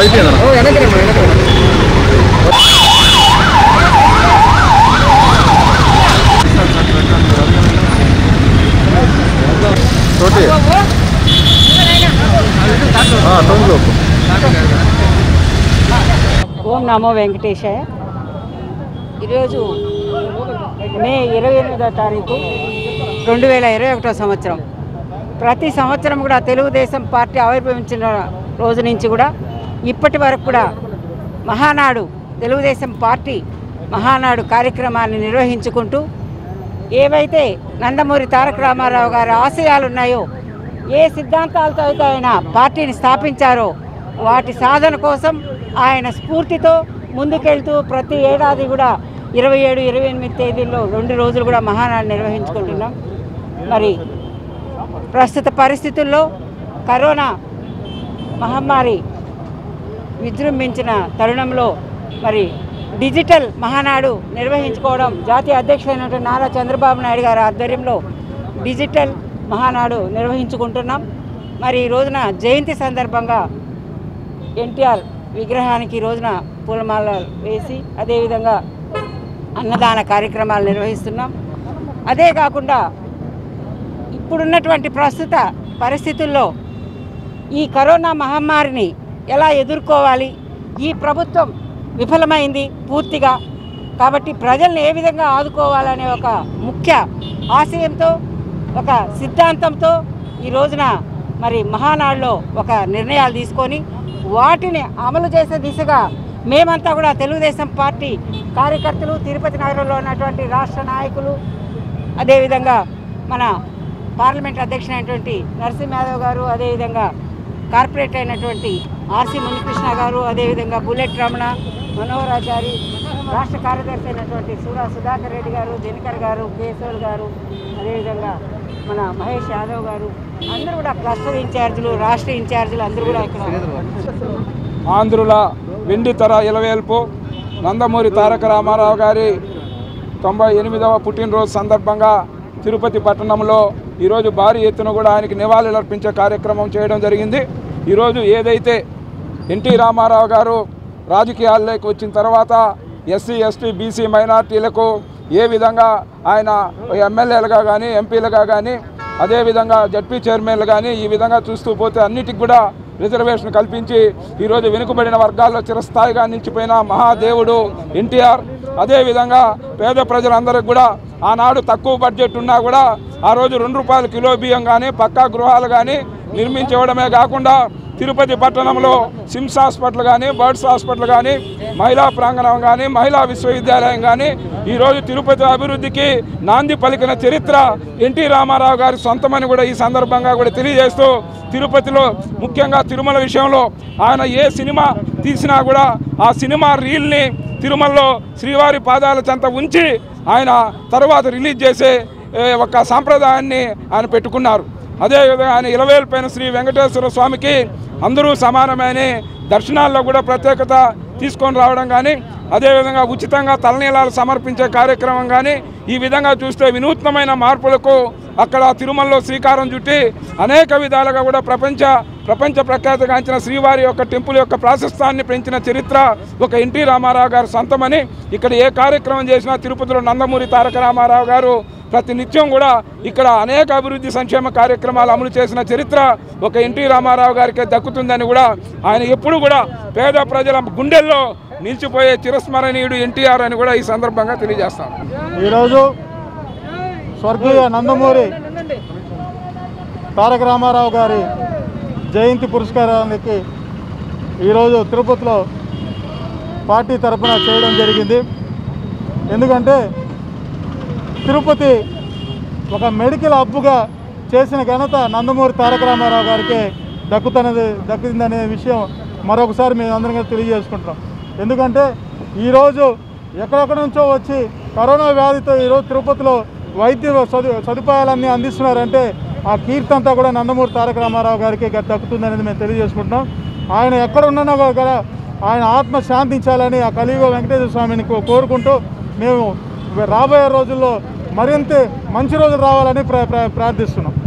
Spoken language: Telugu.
छोटी हाँ तुम लोग ఓం నమో వెంకటేశాయ ఈరోజు మే ఇరవై ఎనిమిదో తారీఖు రెండు వేల ఇరవై ఒకటో సంవత్సరం ప్రతి సంవత్సరం కూడా తెలుగుదేశం పార్టీ ఆవిర్భవించిన రోజు నుంచి కూడా ఇప్పటి వరకు కూడా మహానాడు తెలుగుదేశం పార్టీ మహానాడు కార్యక్రమాన్ని నిర్వహించుకుంటూ ఏవైతే నందమూరి తారక రామారావు గారి ఆశయాలు ఉన్నాయో ఏ సిద్ధాంతాలతో అయితే ఆయన పార్టీని స్థాపించారో వాటి సాధన కోసం ఆయన స్ఫూర్తితో ముందుకెళ్తూ ప్రతి ఏడాది కూడా ఇరవై ఏడు ఇరవై ఎనిమిది తేదీల్లో రెండు రోజులు కూడా మహానాడు నిర్వహించుకుంటున్నాం మరి ప్రస్తుత పరిస్థితుల్లో కరోనా మహమ్మారి విజృంభించిన తరుణంలో మరి డిజిటల్ మహానాడు నిర్వహించుకోవడం జాతీయ అధ్యక్షుడైనటువంటి నారా చంద్రబాబు నాయుడు గారి ఆధ్వర్యంలో డిజిటల్ మహానాడు నిర్వహించుకుంటున్నాం మరి ఈ రోజున జయంతి సందర్భంగా ఎన్టీఆర్ విగ్రహానికి ఈ రోజున పూలమాల వేసి అదేవిధంగా అన్నదాన కార్యక్రమాలు నిర్వహిస్తున్నాం అదే కాకుండా ఇప్పుడున్నటువంటి ప్రస్తుత పరిస్థితుల్లో ఈ కరోనా మహమ్మారిని ఎలా ఎదుర్కోవాలి ఈ ప్రభుత్వం విఫలమైంది పూర్తిగా కాబట్టి ప్రజల్ని ఏ విధంగా ఆదుకోవాలనే ఒక ముఖ్య ఆశయంతో ఒక సిద్ధాంతంతో ఈ రోజున మరి మహానాడులో ఒక నిర్ణయాలు తీసుకొని వాటిని అమలు చేసే దిశగా మేమంతా కూడా తెలుగుదేశం పార్టీ కార్యకర్తలు తిరుపతి నగరంలో ఉన్నటువంటి రాష్ట్ర నాయకులు అదేవిధంగా మన పార్లమెంట్ అధ్యక్షుడైనటువంటి నరసింహ యాదవ్ గారు అదేవిధంగా కార్పొరేట్ అయినటువంటి ఆర్సి మునికృష్ణ గారు అదేవిధంగా బుల్లెట్ రమణ మనోహరాచారి రాష్ట్ర కార్యదర్శి అయినటువంటి సూరా సుధాకర్ రెడ్డి గారు దినకర్ గారు కేశవులు గారు అదేవిధంగా మన మహేష్ యాదవ్ గారు అందరూ కూడా క్లస్టర్ ఇన్ఛార్జీలు రాష్ట్ర ఇన్ఛార్జీలు అందరూ కూడా ఇక్కడ ఆంధ్రుల వెండి తర ఇలవేల్పు నందమూరి తారక రామారావు గారి తొంభై ఎనిమిదవ పుట్టినరోజు సందర్భంగా తిరుపతి పట్టణంలో ఈరోజు భారీ ఎత్తున కూడా ఆయనకి నివాళులర్పించే కార్యక్రమం చేయడం జరిగింది ఈరోజు ఏదైతే ఎన్టీ రామారావు గారు రాజకీయాల్లోకి వచ్చిన తర్వాత ఎస్సీ ఎస్టీ బీసీ మైనార్టీలకు ఏ విధంగా ఆయన ఎమ్మెల్యేలుగా కానీ ఎంపీలుగా కానీ అదేవిధంగా జడ్పీ చైర్మన్లు కానీ ఈ విధంగా చూస్తూ పోతే అన్నిటికి కూడా రిజర్వేషన్ కల్పించి ఈరోజు వెనుకబడిన వర్గాల్లో చిరస్థాయిగా నిలిచిపోయిన మహాదేవుడు ఎన్టీఆర్ అదేవిధంగా పేద ప్రజలందరికీ కూడా ఆనాడు తక్కువ బడ్జెట్ ఉన్నా కూడా ఆ రోజు రెండు రూపాయల కిలో బియ్యం కానీ పక్కా గృహాలు కానీ నిర్మించడమే కాకుండా తిరుపతి పట్టణంలో సిమ్స్ హాస్పిటల్ కానీ బర్డ్స్ హాస్పిటల్ కానీ మహిళా ప్రాంగణం కానీ మహిళా విశ్వవిద్యాలయం కానీ ఈరోజు తిరుపతి అభివృద్ధికి నాంది పలికిన చరిత్ర ఎన్టీ రామారావు గారి సొంతమని కూడా ఈ సందర్భంగా కూడా తెలియజేస్తూ తిరుపతిలో ముఖ్యంగా తిరుమల విషయంలో ఆయన ఏ సినిమా తీసినా కూడా ఆ సినిమా రీల్ని తిరుమలలో శ్రీవారి పాదాల చెంత ఉంచి ఆయన తర్వాత రిలీజ్ చేసే ఏ, ఒక సాంప్రదాయాన్ని ఆయన పెట్టుకున్నారు అదేవిధంగా ఆయన ఇలవేలు పైన శ్రీ వెంకటేశ్వర స్వామికి అందరూ సమానమైన దర్శనాల్లో కూడా ప్రత్యేకత తీసుకొని రావడం కానీ అదేవిధంగా ఉచితంగా తలనీలాలు సమర్పించే కార్యక్రమం కానీ ఈ విధంగా చూస్తే వినూత్నమైన మార్పులకు అక్కడ తిరుమలలో శ్రీకారం చుట్టి అనేక విధాలుగా కూడా ప్రపంచ ప్రపంచ ప్రఖ్యాతిగాంచిన శ్రీవారి యొక్క టెంపుల్ యొక్క ప్రాశస్తాన్ని పెంచిన చరిత్ర ఒక ఎన్టీ రామారావు గారు సొంతమని ఇక్కడ ఏ కార్యక్రమం చేసినా తిరుపతిలో నందమూరి తారక రామారావు గారు ప్రతి నిత్యం కూడా ఇక్కడ అనేక అభివృద్ధి సంక్షేమ కార్యక్రమాలు అమలు చేసిన చరిత్ర ఒక ఎన్టీ రామారావు గారికి దక్కుతుందని కూడా ఆయన ఎప్పుడు కూడా పేద ప్రజల గుండెల్లో నిలిచిపోయే చిరస్మరణీయుడు ఎన్టీఆర్ అని కూడా ఈ సందర్భంగా తెలియజేస్తాను ఈరోజు స్వర్గీయ నందమూరి తారక రామారావు గారి జయంతి పురస్కారానికి ఈరోజు తిరుపతిలో పార్టీ తరపున చేయడం జరిగింది ఎందుకంటే తిరుపతి ఒక మెడికల్ హబ్బుగా చేసిన ఘనత నందమూరి తారక రామారావు గారికి దక్కుతున్నది దక్కిందనే విషయం మరొకసారి మేము అందరం కలిసి తెలియజేసుకుంటున్నాం ఎందుకంటే ఈరోజు ఎక్కడెక్కడ నుంచో వచ్చి కరోనా వ్యాధితో ఈరోజు తిరుపతిలో వైద్య సదు సదుపాయాలన్నీ అందిస్తున్నారంటే ఆ కీర్తి అంతా కూడా నందమూరి తారక రామారావు గారికి గ- దక్కుతుందనేది మేము తెలియజేసుకుంటున్నాం ఆయన ఎక్కడ ఉన్నా కూడా ఆయన ఆత్మ శాంతించాలని ఆ కలియుగ వెంకటేశ్వర స్వామిని కో- కోరుకుంటూ మేము రాబోయే రోజుల్లో మరింత మంచి రోజులు రావాలని ప్ర ప్ర- ప్రార్థిస్తున్నాం